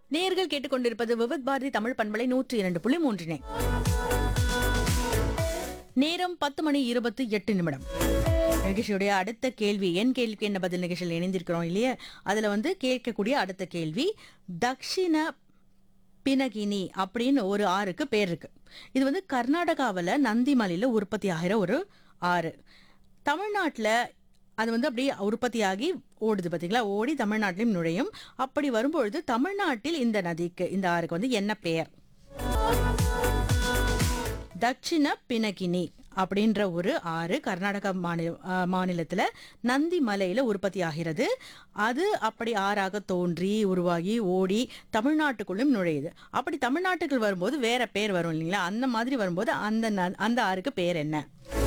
நேர்கள் கேட்டுக்கொண்டிருப்பது விவித் பாரதி தமிழ் பண்பலை நூற்றி இரண்டு புள்ளி மூன்றினை நேரம் பத்து மணி இருபத்தி எட்டு நிமிடம் நிகழ்ச்சியுடைய அடுத்த கேள்வி என் கேள்விக்கு என்ன பதில் நிகழ்ச்சியில் இணைந்திருக்கிறோம் இல்லையா அதுல வந்து கேட்கக்கூடிய அடுத்த கேள்வி தக்ஷிண பினகினி அப்படின்னு ஒரு ஆறுக்கு பேர் இருக்கு இது வந்து கர்நாடகாவில் நந்திமலையில் உற்பத்தி ஆகிற ஒரு ஆறு தமிழ்நாட்டில் அது வந்து அப்படியே உற்பத்தியாகி ஓடுது பார்த்தீங்களா ஓடி தமிழ்நாட்டிலும் நுழையும் அப்படி வரும்பொழுது தமிழ்நாட்டில் இந்த நதிக்கு இந்த ஆறுக்கு வந்து என்ன பெயர் தட்சிண பினகினி அப்படின்ற ஒரு ஆறு கர்நாடக மாநில அஹ், மாநிலத்துல நந்தி மலையில உற்பத்தி ஆகிறது அது அப்படி ஆறாக தோன்றி உருவாகி ஓடி தமிழ்நாட்டுக்குள்ளும் நுழையுது அப்படி தமிழ்நாட்டுக்குள் வரும்போது வேற பேர் வரும் இல்லைங்களா அந்த மாதிரி வரும்போது அந்த ந- அந்த ஆறுக்கு பேர் என்ன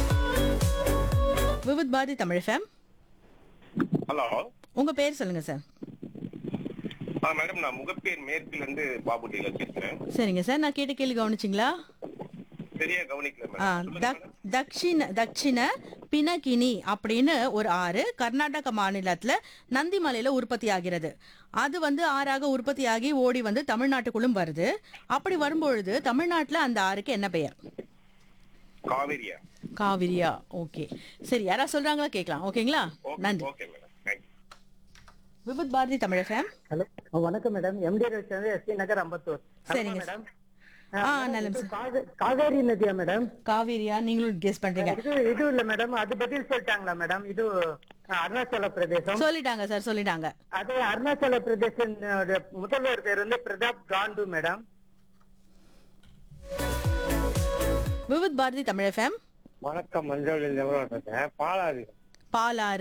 விவித் பாரதி தமிழ் ஃபேம் ஹலோ உங்க பேர் சொல்லுங்க சார் ஆ மேடம் நான் முகப்பேர் மேற்குல இருந்து பாபு டீலர் பேசுறேன் சரிங்க சார் நான் கேட்ட கேள்வி கவனிச்சிங்களா சரியா கவனிக்கல ஆ, மேடம் தக்- தக்ஷிண தட்சிண பினகினி அப்படின்னு ஒரு ஆறு கர்நாடக மாநிலத்துல நந்திமலையில உற்பத்தி ஆகிறது அது வந்து ஆறாக உற்பத்தி ஆகி ஓடி வந்து தமிழ்நாட்டுக்குள்ளும் வருது அப்படி வரும்பொழுது தமிழ்நாட்டுல அந்த ஆறுக்கு என்ன பெயர் காவேரியா காவிரியா ஓகே சரி யாரா சொல்றாங்களா கேட்கலாம் ஓகேங்களா ஓகே நன்றி okay madam thank you Vividh Bharati Tamil FM hello வணக்கம் madam M D Ravichandran S P Nagar Ambattur சரிங்க மேடம் ஆ நலம் சார் காவே- காவேரி நதியா மேடம் காவிரியா நீங்களும் கெஸ் பண்றீங்க இது இது இல்ல மேடம் அது பதில் சொல்லிட்டாங்களா மேடம் இது அஹ், அருணாச்சல பிரதேசம் சொல்லிட்டாங்க சார் சொல்லிட்டாங்க அது அருணாச்சல பிரதேசன் அஹ், முதல்வர் பேர் வந்து பிரதாப் காண்டு மேடம் விவித் பாரதி தமிழ் ஃபேம் வணக்கம் மஞ்சள் பாலாறு பாலாறு